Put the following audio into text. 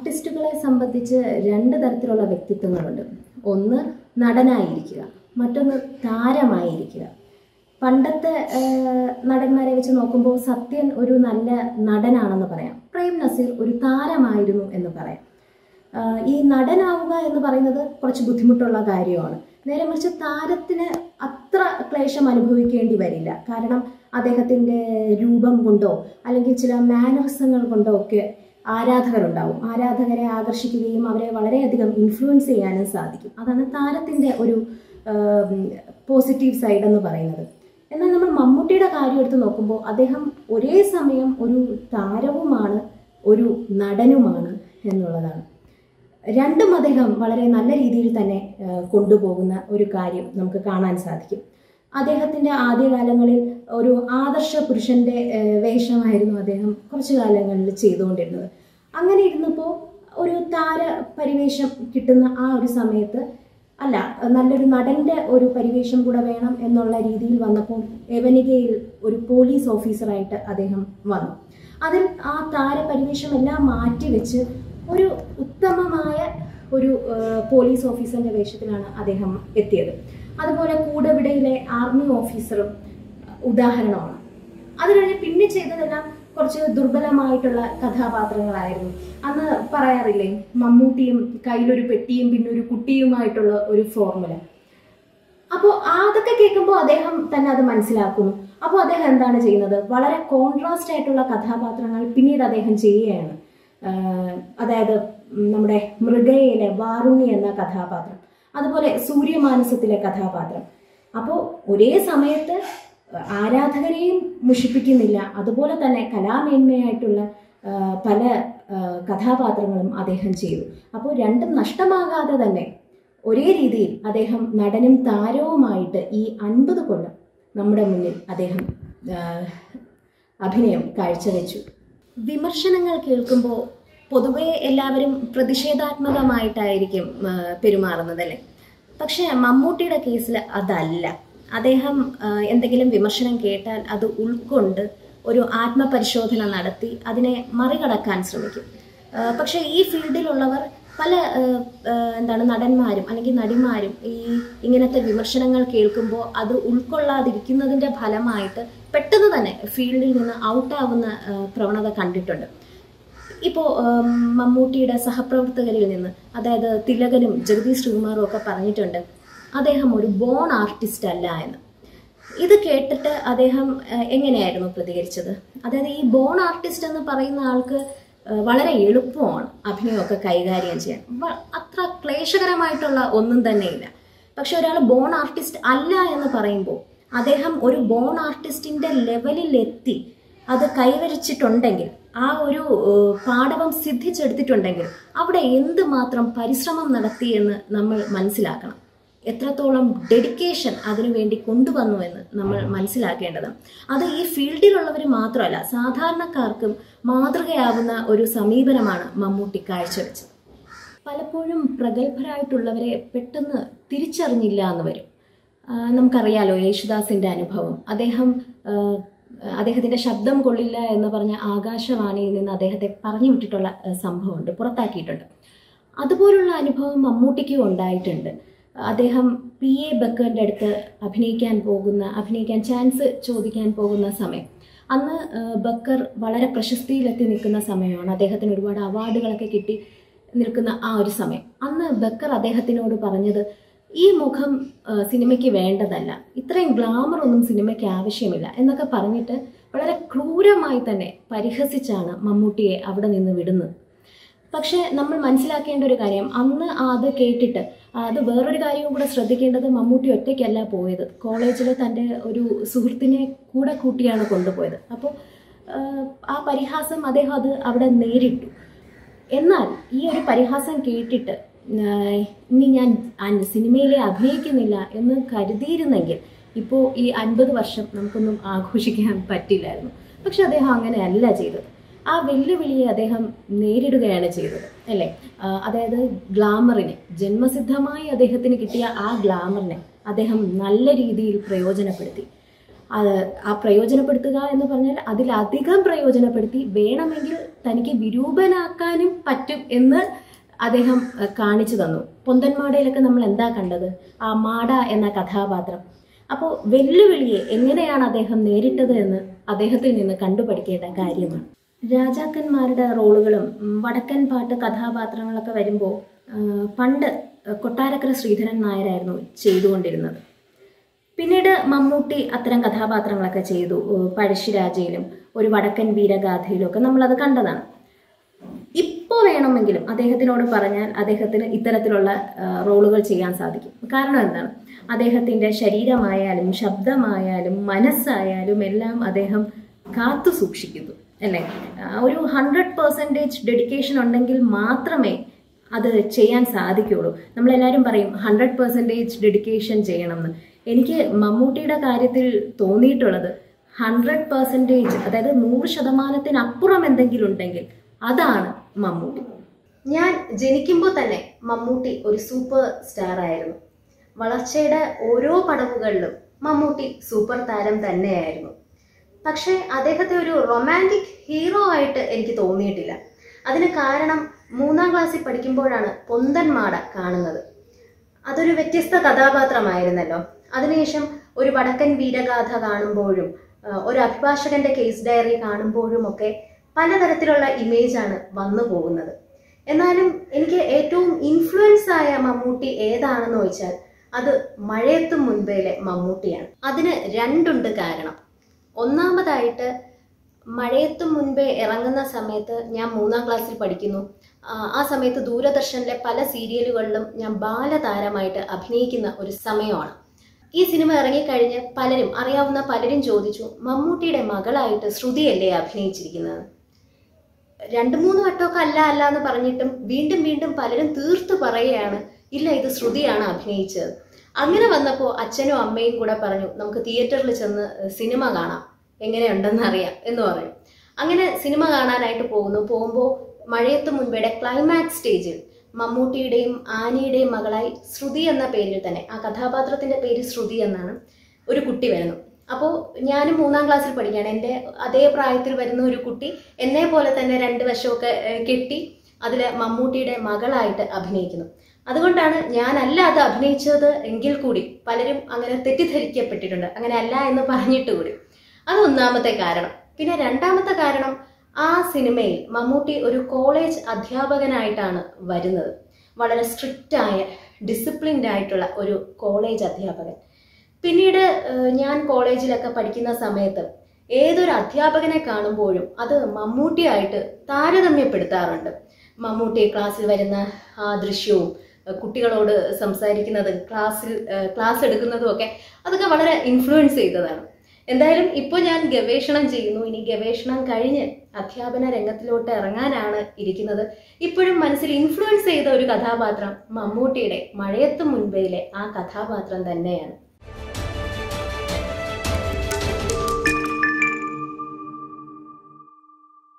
ആർട്ടിസ്റ്റുകളെ സംബന്ധിച്ച് രണ്ട് തരത്തിലുള്ള വ്യക്തിത്വങ്ങളുണ്ട് ഒന്ന് നടനായിരിക്കുക മറ്റൊന്ന് താരമായിരിക്കുക പണ്ടത്തെ ആ, നടന്മാരെ വെച്ച് നോക്കുമ്പോൾ സത്യൻ ഒരു നല്ല നടനാണെന്ന് പറയാം പ്രേം നസീർ ഒരു താരമായിരുന്നു എന്ന് പറയാം ആ, ഈ നടനാവുക എന്ന് പറയുന്നത് കുറച്ച് ബുദ്ധിമുട്ടുള്ള കാര്യമാണ് നേരെ മറിച്ച് താരത്തിന് അത്ര ക്ലേശം അനുഭവിക്കേണ്ടി വരില്ല കാരണം അദ്ദേഹത്തിൻ്റെ രൂപം കൊണ്ടോ അല്ലെങ്കിൽ ചില മാനറിസങ്ങൾ കൊണ്ടോ ഒക്കെ ആരാധകരുണ്ടാവും ആരാധകരെ ആകർഷിക്കുകയും അവരെ വളരെയധികം ഇൻഫ്ലുവൻസ് ചെയ്യാനും സാധിക്കും അതാണ് താരത്തിൻ്റെ ഒരു പോസിറ്റീവ് സൈഡ് എന്ന് പറയുന്നത് എന്നാൽ നമ്മൾ മമ്മൂട്ടിയുടെ കാര്യം എടുത്ത് നോക്കുമ്പോൾ അദ്ദേഹം ഒരേ സമയം ഒരു താരവുമാണ് ഒരു നടനുമാണ് എന്നുള്ളതാണ് രണ്ടും അദ്ദേഹം വളരെ നല്ല രീതിയിൽ തന്നെ ആ, കൊണ്ടുപോകുന്ന ഒരു കാര്യം നമുക്ക് കാണാൻ സാധിക്കും അദ്ദേഹത്തിൻ്റെ ആദ്യകാലങ്ങളിൽ ഒരു ആദർശ പുരുഷന്റെ ആ, വേഷമായിരുന്നു അദ്ദേഹം കുറച്ചു കാലങ്ങളിൽ ചെയ്തുകൊണ്ടിരുന്നത് അങ്ങനെ ഇരുന്നപ്പോൾ ഒരു താര പരിവേഷം കിട്ടുന്ന ആ ഒരു സമയത്ത് അല്ല നല്ലൊരു നടന്റെ ഒരു പരിവേഷം കൂടെ വേണം എന്നുള്ള രീതിയിൽ വന്നപ്പോൾ എവനികയിൽ ഒരു പോലീസ് ഓഫീസറായിട്ട് അദ്ദേഹം വന്നു അതിൽ ആ താര പരിവേഷം എല്ലാം മാറ്റി വെച്ച് ഒരു ഉത്തമമായ ഒരു ആ, പോലീസ് ഓഫീസറിന്റെ വേഷത്തിലാണ് അദ്ദേഹം എത്തിയത് അതുപോലെ കൂടവിടയിലെ ആർമി ഓഫീസറും ഉദാഹരണമാണ് അത് കഴിഞ്ഞ് പിന്നെ ചെയ്തതെല്ലാം കുറച്ച് ദുർബലമായിട്ടുള്ള കഥാപാത്രങ്ങളായിരുന്നു അന്ന് പറയാറില്ലേ മമ്മൂട്ടിയും കയ്യിലൊരു പെട്ടിയും പിന്നെ ഒരു കുട്ടിയുമായിട്ടുള്ള ഒരു ഫോർമുല അപ്പോൾ അതൊക്കെ കേൾക്കുമ്പോൾ അദ്ദേഹം തന്നെ അത് മനസ്സിലാക്കുന്നു അപ്പോൾ അദ്ദേഹം എന്താണ് ചെയ്യുന്നത് വളരെ കോൺട്രാസ്റ്റ് ആയിട്ടുള്ള കഥാപാത്രങ്ങൾ പിന്നീട് അദ്ദേഹം ചെയ്യുകയാണ് ആഹ് അതായത് ഉം നമ്മുടെ മൃഗയിലെ വാറുണ്ണി എന്ന കഥാപാത്രം അതുപോലെ സൂര്യമാനസത്തിലെ കഥാപാത്രം അപ്പോൾ ഒരേ സമയത്ത് ആരാധകരെയും മുഷിപ്പിക്കുന്നില്ല അതുപോലെ തന്നെ കലാമേന്മയായിട്ടുള്ള ആഹ് പല ആഹ് കഥാപാത്രങ്ങളും അദ്ദേഹം ചെയ്തു അപ്പോൾ രണ്ടും നഷ്ടമാകാതെ തന്നെ ഒരേ രീതിയിൽ അദ്ദേഹം നടനും താരവുമായിട്ട് ഈ അൻപത് കൊല്ലം നമ്മുടെ മുന്നിൽ അദ്ദേഹം ആഹ് അഭിനയം കാഴ്ചവെച്ചു വിമർശനങ്ങൾ കേൾക്കുമ്പോൾ പൊതുവെ എല്ലാവരും പ്രതിഷേധാത്മകമായിട്ടായിരിക്കും ആഹ് പെരുമാറുന്നത് അല്ലേ പക്ഷേ മമ്മൂട്ടിയുടെ കേസിൽ അതല്ല അദ്ദേഹം ആഹ് എന്തെങ്കിലും വിമർശനം കേട്ടാൽ അത് ഉൾക്കൊണ്ട് ഒരു ആത്മപരിശോധന നടത്തി അതിനെ മറികടക്കാൻ ശ്രമിക്കും ആഹ് പക്ഷേ ഈ ഫീൽഡിലുള്ളവർ പല ആഹ് ആഹ് എന്താണ് നടന്മാരും അല്ലെങ്കിൽ നടിമാരും ഈ ഇങ്ങനത്തെ വിമർശനങ്ങൾ കേൾക്കുമ്പോൾ അത് ഉൾക്കൊള്ളാതിരിക്കുന്നതിൻ്റെ ഫലമായിട്ട് പെട്ടെന്ന് തന്നെ ഫീൽഡിൽ നിന്ന് ഔട്ടാവുന്ന ആഹ് പ്രവണത കണ്ടിട്ടുണ്ട് ഇപ്പോൾ മമ്മൂട്ടിയുടെ സഹപ്രവർത്തകരിൽ നിന്ന് അതായത് തിലകനും ജഗദീഷ് ശ്രീകുമാറും ഒക്കെ പറഞ്ഞിട്ടുണ്ട് അദ്ദേഹം ഒരു ബോൺ ആർട്ടിസ്റ്റ് അല്ല എന്ന് ഇത് കേട്ടിട്ട് അദ്ദേഹം ഏഹ്, എങ്ങനെയായിരുന്നു പ്രതികരിച്ചത് അതായത് ഈ ബോൺ ആർട്ടിസ്റ്റ് എന്ന് പറയുന്ന ആൾക്ക് ഏഹ്, വളരെ എളുപ്പമാണ് അഭിനയമൊക്കെ കൈകാര്യം ചെയ്യാൻ വ- അത്ര ക്ലേശകരമായിട്ടുള്ള ഒന്നും തന്നെയില്ല പക്ഷെ ഒരാൾ ബോൺ ആർട്ടിസ്റ്റ് അല്ല എന്ന് പറയുമ്പോൾ അദ്ദേഹം ഒരു ബോൺ ആർട്ടിസ്റ്റിന്റെ ലെവലിൽ എത്തി അത് കൈവരിച്ചിട്ടുണ്ടെങ്കിൽ ആ ഒരു ഏഹ്, പാടവം സിദ്ധിച്ചെടുത്തിട്ടുണ്ടെങ്കിൽ അവിടെ എന്തുമാത്രം പരിശ്രമം നടത്തി എന്ന് നമ്മൾ മനസ്സിലാക്കണം എത്രത്തോളം ഡെഡിക്കേഷൻ അതിനുവേണ്ടി കൊണ്ടുവന്നു എന്ന് നമ്മൾ മനസ്സിലാക്കേണ്ടതാണ് അത് ഈ ഫീൽഡിലുള്ളവർ മാത്രമല്ല സാധാരണക്കാർക്കും മാതൃകയാവുന്ന ഒരു സമീപനമാണ് മമ്മൂട്ടി കാഴ്ചവെച്ചത് പലപ്പോഴും പ്രഗത്ഭരായിട്ടുള്ളവരെ പെട്ടെന്ന് തിരിച്ചറിഞ്ഞില്ല എന്ന് വരും ആ, നമുക്കറിയാലോ യേശുദാസിന്റെ അനുഭവം അദ്ദേഹം ആ, അദ്ദേഹത്തിന്റെ ശബ്ദം കൊള്ളില്ല എന്ന് പറഞ്ഞ ആകാശവാണിയിൽ നിന്ന് അദ്ദേഹത്തെ പറഞ്ഞു വിട്ടിട്ടുള്ള ആ, സംഭവമുണ്ട് പുറത്താക്കിയിട്ടുണ്ട് അതുപോലുള്ള അനുഭവം മമ്മൂട്ടിക്കും ഉണ്ടായിട്ടുണ്ട് അദ്ദേഹം പി എ ബക്കറിൻ്റെ അടുത്ത് അഭിനയിക്കാൻ പോകുന്ന അഭിനയിക്കാൻ ചാൻസ് ചോദിക്കാൻ പോകുന്ന സമയം അന്ന് ആ, ബക്കർ വളരെ പ്രശസ്തിയിലെത്തി നിൽക്കുന്ന സമയമാണ് അദ്ദേഹത്തിന് ഒരുപാട് അവാർഡുകളൊക്കെ കിട്ടി നിൽക്കുന്ന ആ ഒരു സമയം അന്ന് ബക്കർ അദ്ദേഹത്തിനോട് പറഞ്ഞത് ഈ മുഖം ആ, സിനിമയ്ക്ക് വേണ്ടതല്ല ഇത്രയും ഗ്ലാമർ ഒന്നും സിനിമയ്ക്ക് ആവശ്യമില്ല എന്നൊക്കെ പറഞ്ഞിട്ട് വളരെ ക്രൂരമായി തന്നെ പരിഹസിച്ചാണ് മമ്മൂട്ടിയെ അവിടെ നിന്ന് വിടുന്നത് പക്ഷെ നമ്മൾ മനസ്സിലാക്കേണ്ട ഒരു കാര്യം അന്ന് അത് കേട്ടിട്ട് അത് വേറൊരു കാര്യവും കൂടെ ശ്രദ്ധിക്കേണ്ടത് മമ്മൂട്ടി ഒറ്റയ്ക്കല്ല പോയത് കോളേജിൽ തൻ്റെ ഒരു സുഹൃത്തിനെ കൂടെ കൂട്ടിയാണ് കൊണ്ടുപോയത് അപ്പോൾ ആ പരിഹാസം അദ്ദേഹം അത് അവിടെ നേരിട്ടു എന്നാൽ ഈ ഒരു പരിഹാസം കേട്ടിട്ട് ആഹ് ഇനി ഞാൻ അൻ- സിനിമയിലെ അഭിനയിക്കുന്നില്ല എന്ന് കരുതിയിരുന്നെങ്കിൽ ഇപ്പോൾ ഈ അൻപത് വർഷം നമുക്കൊന്നും ആഘോഷിക്കാൻ പറ്റില്ലായിരുന്നു പക്ഷെ അദ്ദേഹം അങ്ങനെയല്ല ചെയ്തത് ആ വെല്ലുവിളിയെ അദ്ദേഹം നേരിടുകയാണ് ചെയ്തത് അല്ലേ ആഹ് അതായത് ഗ്ലാമറിനെ ജന്മസിദ്ധമായി അദ്ദേഹത്തിന് കിട്ടിയ ആ ഗ്ലാമറിനെ അദ്ദേഹം നല്ല രീതിയിൽ പ്രയോജനപ്പെടുത്തി അത് ആ പ്രയോജനപ്പെടുത്തുക എന്ന് പറഞ്ഞാൽ അതിലധികം പ്രയോജനപ്പെടുത്തി വേണമെങ്കിൽ തനിക്ക് വിരൂപനാക്കാനും പറ്റും എന്ന് അദ്ദേഹം അഹ്, കാണിച്ചു തന്നു പൊന്തന്മാടയിലൊക്കെ നമ്മൾ എന്താ കണ്ടത് ആ മാട എന്ന കഥാപാത്രം അപ്പോൾ വെല്ലുവിളിയെ എങ്ങനെയാണ് അദ്ദേഹം നേരിട്ടത് എന്ന് അദ്ദേഹത്തിൽ നിന്ന് കണ്ടുപഠിക്കേണ്ട കാര്യമാണ് രാജാക്കന്മാരുടെ റോളുകളും ഉം, വടക്കൻ പാട്ട് കഥാപാത്രങ്ങളൊക്കെ വരുമ്പോൾ പണ്ട് കൊട്ടാരക്കര ശ്രീധരൻ നായരായിരുന്നു ചെയ്തുകൊണ്ടിരുന്നത് പിന്നീട് മമ്മൂട്ടി അത്തരം കഥാപാത്രങ്ങളൊക്കെ ചെയ്തു ഏഹ് പഴശ്ശിരാജയിലും ഒരു വടക്കൻ വീരഗാഥയിലും ഒക്കെ നമ്മളത് കണ്ടതാണ് ഇപ്പോൾ വേണമെങ്കിലും അദ്ദേഹത്തിനോട് പറഞ്ഞാൽ അദ്ദേഹത്തിന് ഇത്തരത്തിലുള്ള ആ, റോളുകൾ ചെയ്യാൻ സാധിക്കും കാരണം എന്താണ് അദ്ദേഹത്തിൻ്റെ ശരീരമായാലും ശബ്ദമായാലും മനസ്സായാലും എല്ലാം അദ്ദേഹം കാത്തു സൂക്ഷിക്കുന്നു അല്ലേ ആ, ഒരു ഹൺഡ്രഡ് പെർസെൻറ്റേജ് ഡെഡിക്കേഷൻ ഉണ്ടെങ്കിൽ മാത്രമേ അത് ചെയ്യാൻ സാധിക്കുകയുള്ളൂ നമ്മളെല്ലാവരും പറയും ഹൺഡ്രഡ് പെർസെൻറ്റേജ് ഡെഡിക്കേഷൻ ചെയ്യണം എന്ന് എനിക്ക് മമ്മൂട്ടിയുടെ കാര്യത്തിൽ തോന്നിയിട്ടുള്ളത് ഹൺഡ്രഡ് പെർസെൻറ്റേജ് അതായത് നൂറ് ശതമാനത്തിനപ്പുറം എന്തെങ്കിലും ഉണ്ടെങ്കിൽ അതാണ് മമ്മൂട്ടി ഞാൻ ജനിക്കുമ്പോൾ തന്നെ മമ്മൂട്ടി ഒരു സൂപ്പർ സ്റ്റാർ ആയിരുന്നു വളർച്ചയുടെ ഓരോ പടവുകളിലും മമ്മൂട്ടി സൂപ്പർ താരം തന്നെയായിരുന്നു പക്ഷേ അദ്ദേഹത്തെ ഒരു റൊമാൻറ്റിക് ഹീറോ ആയിട്ട് എനിക്ക് തോന്നിയിട്ടില്ല അതിന് കാരണം മൂന്നാം ക്ലാസ്സിൽ പഠിക്കുമ്പോഴാണ് പൊന്തന്മാട കാണുന്നത് അതൊരു വ്യത്യസ്ത കഥാപാത്രമായിരുന്നല്ലോ അതിനുശേഷം ഒരു വടക്കൻ വീരഗാഥ കാണുമ്പോഴും ആ, ഒരു അഭിഭാഷകന്റെ കേസ് ഡയറി കാണുമ്പോഴും ഒക്കെ പലതരത്തിലുള്ള ഇമേജാണ് വന്നു പോകുന്നത് എന്നാലും എനിക്ക് ഏറ്റവും ഇൻഫ്ലുവൻസ് ആയ മമ്മൂട്ടി ഏതാണെന്ന് ചോദിച്ചാൽ അത് മഴയത്തും മുൻപേലെ മമ്മൂട്ടിയാണ് അതിന് രണ്ടുണ്ട് കാരണം ഒന്നാമതായിട്ട് മഴയത്തും മുൻപേ ഇറങ്ങുന്ന സമയത്ത് ഞാൻ മൂന്നാം ക്ലാസ്സിൽ പഠിക്കുന്നു ആ, ആ സമയത്ത് ദൂരദർശനിലെ പല സീരിയലുകളിലും ഞാൻ ബാലതാരമായിട്ട് അഭിനയിക്കുന്ന ഒരു സമയമാണ് ഈ സിനിമ ഇറങ്ങിക്കഴിഞ്ഞ് പലരും അറിയാവുന്ന പലരും ചോദിച്ചു മമ്മൂട്ടിയുടെ മകളായിട്ട് ശ്രുതിയല്ലേ അഭിനയിച്ചിരിക്കുന്നത് രണ്ട് മൂന്ന് വട്ടമൊക്കെ അല്ല അല്ല എന്ന് പറഞ്ഞിട്ടും വീണ്ടും വീണ്ടും പലരും തീർത്തു പറയുകയാണ് ഇല്ല ഇത് ശ്രുതിയാണ് അഭിനയിച്ചത് അങ്ങനെ വന്നപ്പോൾ അച്ഛനും അമ്മയും കൂടെ പറഞ്ഞു നമുക്ക് തിയേറ്ററിൽ ചെന്ന് സിനിമ കാണാം എങ്ങനെയുണ്ടെന്ന് അറിയാം എന്ന് പറയും അങ്ങനെ സിനിമ കാണാനായിട്ട് പോകുന്നു പോകുമ്പോൾ മഴയത്ത് മുൻപേടെ ക്ലൈമാക്സ് സ്റ്റേജിൽ മമ്മൂട്ടിയുടെയും ആനിയുടെയും മകളായി ശ്രുതി എന്ന പേരിൽ തന്നെ ആ കഥാപാത്രത്തിന്റെ പേര് ശ്രുതി എന്നാണ് ഒരു കുട്ടി വരുന്നു അപ്പോൾ ഞാനും മൂന്നാം ക്ലാസ്സിൽ പഠിക്കുകയാണ് എൻ്റെ അതേ പ്രായത്തിൽ വരുന്ന ഒരു കുട്ടി എന്നെ പോലെ തന്നെ രണ്ട് വശമൊക്കെ ഏഹ്, കെട്ടി അതിൽ മമ്മൂട്ടിയുടെ മകളായിട്ട് അഭിനയിക്കുന്നു അതുകൊണ്ടാണ് ഞാനല്ല അത് അഭിനയിച്ചത് എങ്കിൽ കൂടി പലരും അങ്ങനെ തെറ്റിദ്ധരിക്കപ്പെട്ടിട്ടുണ്ട് അങ്ങനെ അല്ല എന്ന് പറഞ്ഞിട്ട് കൂടി അത് ഒന്നാമത്തെ കാരണം പിന്നെ രണ്ടാമത്തെ കാരണം ആ സിനിമയിൽ മമ്മൂട്ടി ഒരു കോളേജ് അധ്യാപകനായിട്ടാണ് വരുന്നത് വളരെ സ്ട്രിക്റ്റ് ആയ ഡിസിപ്ലിൻഡ് ആയിട്ടുള്ള ഒരു കോളേജ് അധ്യാപകൻ പിന്നീട് ഏഹ്, ഞാൻ കോളേജിലൊക്കെ പഠിക്കുന്ന സമയത്ത് ഏതൊരു അധ്യാപകനെ കാണുമ്പോഴും അത് മമ്മൂട്ടിയായിട്ട് താരതമ്യപ്പെടുത്താറുണ്ട് മമ്മൂട്ടി ക്ലാസ്സിൽ വരുന്ന ആ ദൃശ്യവും ഏഹ്, കുട്ടികളോട് സംസാരിക്കുന്നതും ക്ലാസ്സിൽ ഏഹ്, ക്ലാസ് എടുക്കുന്നതും ഒക്കെ അതൊക്കെ വളരെ ഇൻഫ്ലുവൻസ് ചെയ്തതാണ് എന്തായാലും ഇപ്പോൾ ഞാൻ ഗവേഷണം ചെയ്യുന്നു ഇനി ഗവേഷണം കഴിഞ്ഞ് അധ്യാപന രംഗത്തിലോട്ട് ഇറങ്ങാനാണ് ഇരിക്കുന്നത് ഇപ്പോഴും മനസ്സിൽ ഇൻഫ്ലുവൻസ് ചെയ്ത ഒരു കഥാപാത്രം മമ്മൂട്ടിയുടെ മഴയത്ത് മുൻപേയിലെ ആ കഥാപാത്രം തന്നെയാണ്